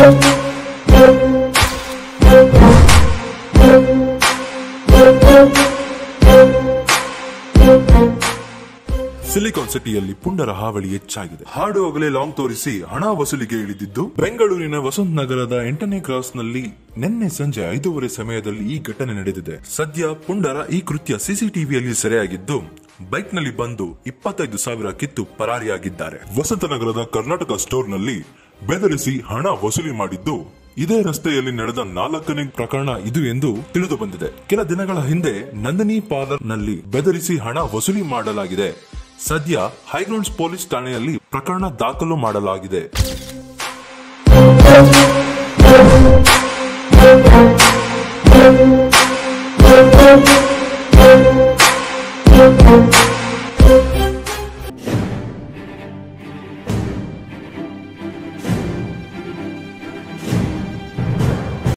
Silicon ಸಿಟಿಯಲ್ಲಿ ಪುಂಡರ ಹಾವಳಿ ಹೆಚ್ಚಾಗಿದೆ ಹಾಡು ಹೋಗಲೇ ಲಾಂಗ್ ತೋರಿಸಿ ಹಣ ವಸೂಲಿಗೆ ಇಳಿದಿದ್ದು ಬೆಂಗಳೂರಿನ ವಸಂತ ನಗರದ ಎಂಟನೇ ಕ್ರಾಸ್ ನಲ್ಲಿ ನಿನ್ನೆ ಸಂಜೆ ಐದೂವರೆ ಸಮಯದಲ್ಲಿ ಈ ಘಟನೆ ನಡೆದಿದೆ ಸದ್ಯ ಪುಂಡರ ಈ ಕೃತ್ಯ ಸಿಸಿಟಿವಿಯಲ್ಲಿ ಸೆರೆಯಾಗಿದ್ದು ಬೈಕ್ ನಲ್ಲಿ ಬಂದು ಇಪ್ಪತ್ತೈದು ಸಾವಿರ ಕಿತ್ತು ಪರಾರಿಯಾಗಿದ್ದಾರೆ ವಸಂತ ನಗರದ ಕರ್ನಾಟಕ ಸ್ಟೋರ್ ನಲ್ಲಿ ಬೆದರಿಸಿ ಹಣ ವಸೂಲಿ ಮಾಡಿದ್ದು ಇದೇ ರಸ್ತೆಯಲ್ಲಿ ನಡೆದ ನಾಲ್ಕನೇ ಪ್ರಕರಣ ಇದು ಎಂದು ತಿಳಿದು ಬಂದಿದೆ ಕೆಲ ದಿನಗಳ ಹಿಂದೆ ನಂದಿನಿ ಪಾರ್ಲರ್ ನಲ್ಲಿ ಬೆದರಿಸಿ ಹಣ ವಸೂಲಿ ಮಾಡಲಾಗಿದೆ ಸದ್ಯ ಹೈಗ್ರೌಂಡ್ಸ್ ಪೊಲೀಸ್ ಠಾಣೆಯಲ್ಲಿ ಪ್ರಕರಣ ದಾಖಲು ಮಾಡಲಾಗಿದೆ Thank you.